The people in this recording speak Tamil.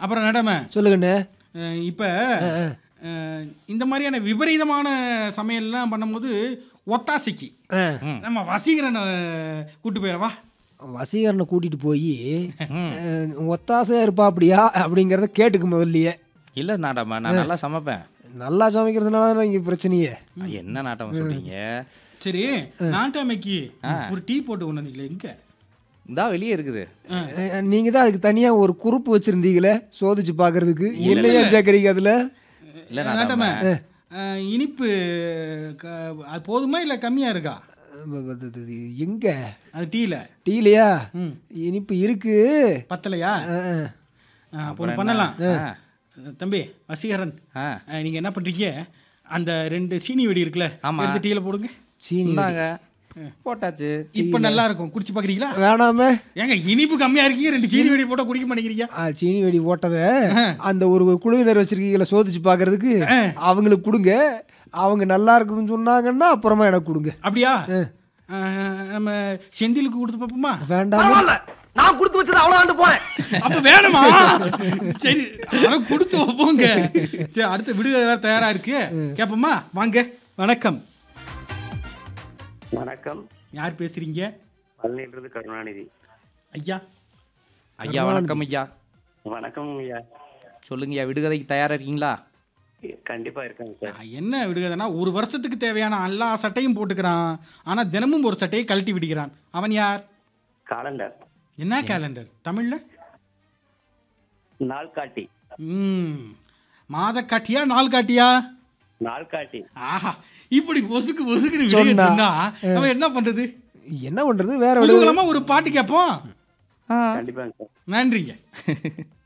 அப்புறம் நடமை சொல்லுங்கண்ணே இப்போ இந்த மாதிரியான விபரீதமான சமையல்லாம் பண்ணும்போது ஒத்தாசைக்கு ஆ நம்ம வசீகரனை கூட்டு போயிடவா வசீகரனை கூட்டிட்டு போய் ஒத்தாசையா இருப்பா அப்படியா அப்படிங்கிறத கேட்டுக்கு முதல்லயே இல்லை நாட்டம்மா நான் நல்லா சமைப்பேன் நல்லா சமைக்கிறதுனால தான் இங்கே பிரச்சனையே என்ன நாட்டம் சொல்றீங்க சரி நாட்டாமைக்கு ஒரு டீ போட்டு கொண்டு வந்தீங்களே எங்க இந்தா வெளியே இருக்குது நீங்கள் தான் அதுக்கு தனியாக ஒரு குறுப்பு வச்சுருந்தீங்களே சோதிச்சு பார்க்கறதுக்கு என்னையா சேர்க்குறீங்க அதில் இல்லை நாட்டாம நாட்டாம அஹ், இனிப்பு க- அது போதுமா இல்லை கம்மியா இருக்கா எங்கே அது டீல டீலையா ம். இனிப்பு இருக்கு பத்தலையா ஆ, ஆ. அஹ், அப்போ ஒண்ணு பண்ணலாம் ஆ. அஹ், தம்பி வசீகரன் ஆ அஹ், நீங்க என்ன பண்றீங்க அந்த ரெண்டு சீனி வெடி இருக்குல்ல ஆமா. எடுத்து டீல போடுங்க சீனி இந்தாங்க போட்டாச்சு இப்போ நல்லா இருக்கும் குடிச்சு பாக்குறீங்களா வேணாமே ஏங்க இனிப்பு கம்மியா இருக்கீங்க ரெண்டு சீனி வெடி போட்டா குடிக்க மாட்டேங்கிறீங்க ஆ, சீனி வெடி போட்டதை அந்த ஒரு குழுவினர் வச்சிருக்கீங்களா சோதிச்சு பார்க்கறதுக்கு அவங்களுக்கு கொடுங்க அவங்க நல்லா இருக்குதுன்னு சொன்னாங்கன்னா அப்புறமா எனக்கு கொடுங்க அப்படியா அஹ், நம்ம செந்திலுக்கு கொடுத்து பார்ப்போமா வேண்டாம் நான் கொடுத்து வச்சது அவ்வளவு ஆண்டு போனேன் அப்ப வேணுமா சரி அதான் கொடுத்து வைப்போங்க சரி அடுத்த விடுக வேற தயாரா இருக்கு கேப்போமா வாங்க வணக்கம் வணக்கம் யார் பேசுறீங்க பழனின்றது கருணாநிதி ஐயா ஐயா வணக்கம் ஐயா வணக்கம் ஐயா சொல்லுங்கய்யா விடுகதைக்கு தயாரா இருக்கீங்களா கண்டிப்பா இருக்காங்க சார் நான் என்ன விடுகதைன்னா ஒரு வருஷத்துக்கு தேவையான எல்லா சட்டையும் போட்டுக்கிறான் ஆனா தினமும் ஒரு சட்டையை கழட்டி விடுகிறான் அவன் யார் காலண்டர் என்ன கேலண்டர் தமிழ்ல நாள்காட்டி ம் மாத காட்டியா நாள் காட்டியா நாள்காட்டி ஆஹா இப்படி பொசுக்கு பொசுக்குன்னு விடுகதை சொன்னா. சொன்னா நம்ம என்ன பண்றது என்ன பண்றது வேற விடு குதூகலமா ஒரு பாட்டு கேட்போம் கண்டிப்பாங்க சார் நன்றிங்க